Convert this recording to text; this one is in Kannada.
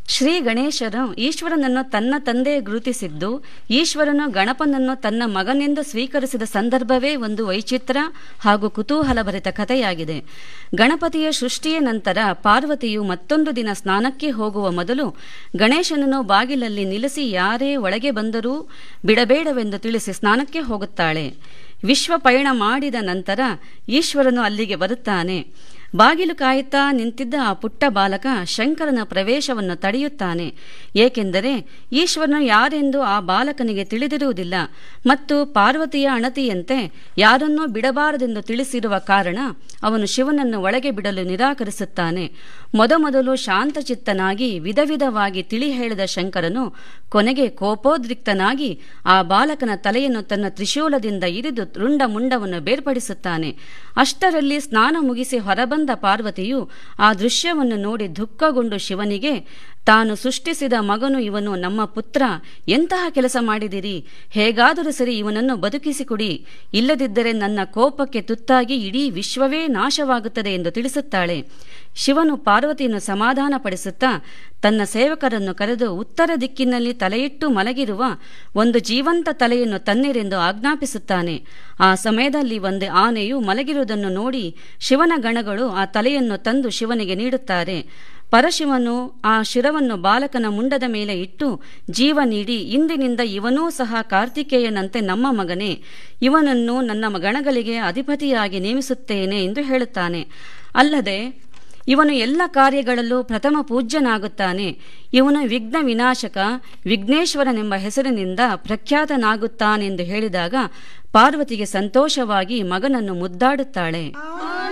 ಶ್ರೀ ಗಣೇಶನು ಈಶ್ವರನನ್ನು ತನ್ನ ತಂದೆ ಗುರುತಿಸಿದ್ದು ಈಶ್ವರನು ಗಣಪನನ್ನು ತನ್ನ ಮಗನೆಂದು ಸ್ವೀಕರಿಸಿದ ಸಂದರ್ಭವೇ ಒಂದು ವೈಚಿತ್ರ ಹಾಗೂ ಕುತೂಹಲಭರಿತ ಕಥೆಯಾಗಿದೆ ಗಣಪತಿಯ ಸೃಷ್ಟಿಯ ನಂತರ ಪಾರ್ವತಿಯು ಮತ್ತೊಂದು ದಿನ ಸ್ನಾನಕ್ಕೆ ಹೋಗುವ ಮೊದಲು ಗಣೇಶನನ್ನು ಬಾಗಿಲಲ್ಲಿ ನಿಲ್ಲಿಸಿ ಯಾರೇ ಒಳಗೆ ಬಂದರೂ ಬಿಡಬೇಡವೆಂದು ತಿಳಿಸಿ ಸ್ನಾನಕ್ಕೆ ಹೋಗುತ್ತಾಳೆ ವಿಶ್ವ ಪಯಣ ಮಾಡಿದ ನಂತರ ಈಶ್ವರನು ಅಲ್ಲಿಗೆ ಬರುತ್ತಾನೆ ಬಾಗಿಲು ಕಾಯುತ್ತಾ ನಿಂತಿದ್ದ ಆ ಪುಟ್ಟ ಬಾಲಕ ಶಂಕರನ ಪ್ರವೇಶವನ್ನು ತಡೆಯುತ್ತಾನೆ ಏಕೆಂದರೆ ಈಶ್ವರನು ಯಾರೆಂದು ಆ ಬಾಲಕನಿಗೆ ತಿಳಿದಿರುವುದಿಲ್ಲ ಮತ್ತು ಪಾರ್ವತಿಯ ಅಣತಿಯಂತೆ ಯಾರನ್ನೂ ಬಿಡಬಾರದೆಂದು ತಿಳಿಸಿರುವ ಕಾರಣ ಅವನು ಶಿವನನ್ನು ಒಳಗೆ ಬಿಡಲು ನಿರಾಕರಿಸುತ್ತಾನೆ ಮೊದಮೊದಲು ಶಾಂತಚಿತ್ತನಾಗಿ ವಿಧ ವಿಧವಾಗಿ ತಿಳಿ ಹೇಳಿದ ಶಂಕರನು ಕೊನೆಗೆ ಕೋಪೋದ್ರಿಕ್ತನಾಗಿ ಆ ಬಾಲಕನ ತಲೆಯನ್ನು ತನ್ನ ತ್ರಿಶೂಲದಿಂದ ಇರಿದು ರುಂಡ ಮುಂಡವನ್ನು ಬೇರ್ಪಡಿಸುತ್ತಾನೆ ಅಷ್ಟರಲ್ಲಿ ಸ್ನಾನ ಮುಗಿಸಿ ಹೊರಬಂದ ಪಾರ್ವತಿಯು ಆ ದೃಶ್ಯವನ್ನು ನೋಡಿ ದುಃಖಗೊಂಡು ಶಿವನಿಗೆ ತಾನು ಸೃಷ್ಟಿಸಿದ ಮಗನು ಇವನು ನಮ್ಮ ಪುತ್ರ ಎಂತಹ ಕೆಲಸ ಮಾಡಿದಿರಿ ಹೇಗಾದರೂ ಸರಿ ಇವನನ್ನು ಬದುಕಿಸಿಕೊಡಿ ಇಲ್ಲದಿದ್ದರೆ ನನ್ನ ಕೋಪಕ್ಕೆ ತುತ್ತಾಗಿ ಇಡೀ ವಿಶ್ವವೇ ನಾಶವಾಗುತ್ತದೆ ಎಂದು ತಿಳಿಸುತ್ತಾಳೆ ಶಿವನು ಪಾರ್ವತಿಯನ್ನು ಸಮಾಧಾನಪಡಿಸುತ್ತಾ ತನ್ನ ಸೇವಕರನ್ನು ಕರೆದು ಉತ್ತರ ದಿಕ್ಕಿನಲ್ಲಿ ತಲೆಯಿಟ್ಟು ಮಲಗಿರುವ ಒಂದು ಜೀವಂತ ತಲೆಯನ್ನು ತನ್ನಿರೆಂದು ಆಜ್ಞಾಪಿಸುತ್ತಾನೆ ಆ ಸಮಯದಲ್ಲಿ ಒಂದು ಆನೆಯು ಮಲಗಿರುವುದನ್ನು ನೋಡಿ ಶಿವನ ಗಣಗಳು ಆ ತಲೆಯನ್ನು ತಂದು ಶಿವನಿಗೆ ನೀಡುತ್ತಾರೆ ಪರಶಿವನು ಆ ಶಿರವನ್ನು ಬಾಲಕನ ಮುಂಡದ ಮೇಲೆ ಇಟ್ಟು ಜೀವ ನೀಡಿ ಇಂದಿನಿಂದ ಇವನೂ ಸಹ ಕಾರ್ತಿಕೇಯನಂತೆ ನಮ್ಮ ಮಗನೇ ಇವನನ್ನು ನನ್ನ ಗಣಗಳಿಗೆ ಅಧಿಪತಿಯಾಗಿ ನೇಮಿಸುತ್ತೇನೆ ಎಂದು ಹೇಳುತ್ತಾನೆ ಅಲ್ಲದೆ ಇವನು ಎಲ್ಲ ಕಾರ್ಯಗಳಲ್ಲೂ ಪ್ರಥಮ ಪೂಜ್ಯನಾಗುತ್ತಾನೆ ಇವನು ವಿಘ್ನ ವಿನಾಶಕ ವಿಘ್ನೇಶ್ವರನೆಂಬ ಹೆಸರಿನಿಂದ ಪ್ರಖ್ಯಾತನಾಗುತ್ತಾನೆಂದು ಹೇಳಿದಾಗ ಪಾರ್ವತಿಗೆ ಸಂತೋಷವಾಗಿ ಮಗನನ್ನು ಮುದ್ದಾಡುತ್ತಾಳೆ